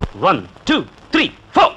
one two three four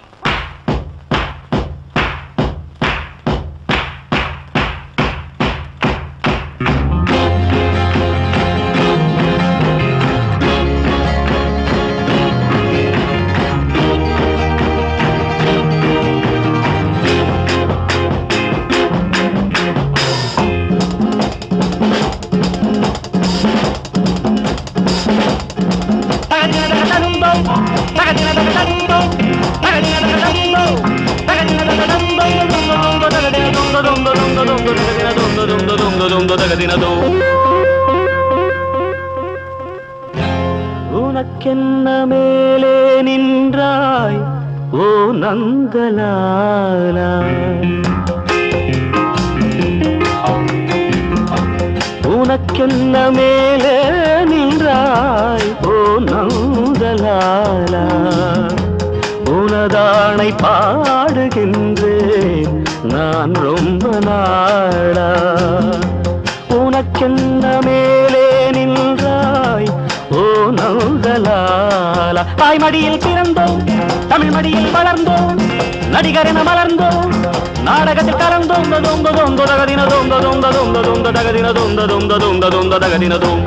உனக்கென்ன மேலே நின்றாய் ஓ நந்தலாலா உனக்கென்ன மேலே நின்றாய் ஓ நந்தலாலா உனதானை பாடுகின்றேன் நான் ரொம்ப நாளா உனக்கென்ன மேலே நின்றாய் ஓ நந்தலாலா தாய்மடியில் பிறந்தோம் தமிழ் மடியில் வளர்ந்தோம் நடிகர் என மலர்ந்தோம் நாடகத்தில் கலந்தோம் தொந்த தொந்த தகதின தொந்த தொந்த தொந்த தொந்த தகதின தொந்த தொந்த தொந்த தொந்த தகதின தொந்த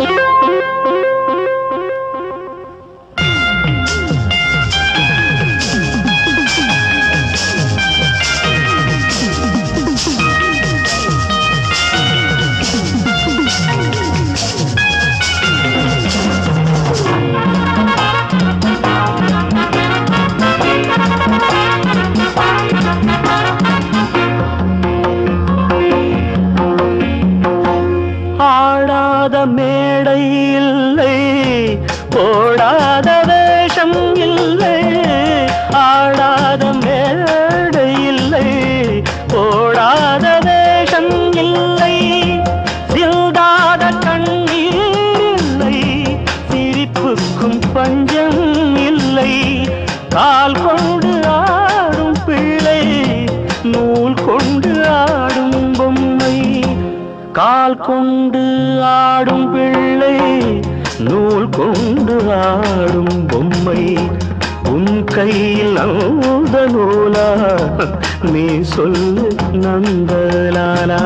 ஆடாத மேடை இல்லை போடாத வேஷம் இல்லை ஆடாத மேடை இல்லை போடாத வேஷம் இல்லை சிந்தாத கண்ணீர் இல்லை சிரிப்புக்கும் பஞ்சம் இல்லை கால் கொண்டு ஆடும் பிள்ளை நூல் கொண்டு ஆடும் பொம்மை கால் கொண்டு ஆடும் பிள்ளை நூல் கொண்டு ஆடும் பொம்மை உன் கையில் அந்த நூலா நீ சொல்லு நந்தலாலா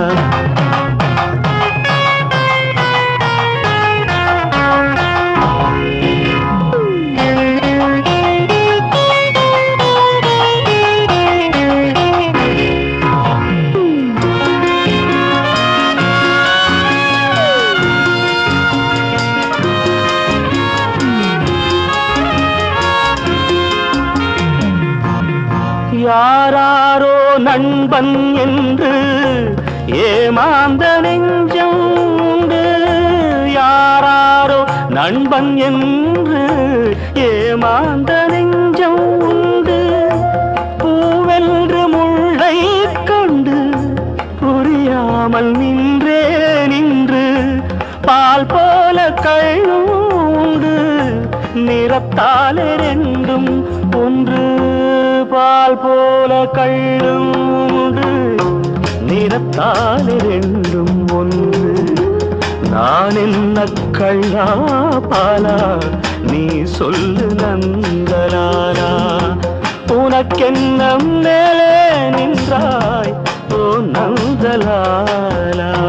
யாராரோ நண்பன் என்று ஏமாந்த நெஞ்சம் உண்டு யாராரோ நண்பன் என்று ஏமாந்த நெஞ்சம் உண்டு பூவென்று முள்ளை கண்டு புரியாமல் நின்றே நின்று பால் போல கழுண்டு நிறத்தாலே ரெண்டும் ஒன்று பால் போல கள்ளுண்டு நிறத்தாலே ரெண்டும் ஒன்று நான் என்ன கள்ளா பாலா நீ சொல்லு நந்தலாரா உனக்கென்ன மேலே நின்றாய் ஓ நந்தலாலா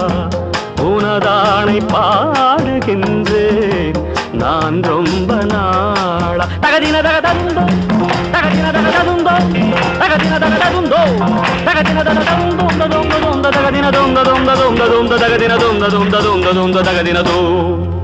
உனதானை பாடுகின்றேன் நான் ரொம்ப நாளா தகதின தகதந்தோ தகதின தகதந்தோ தகதின தகதந்தோ தகதின தகதந்தோ தொந்த தொந்த தகதின தொந்த தொந்த தொந்த தொந்த தகதின தொந்த தொந்த தொந்த தொந்த தகதின தோ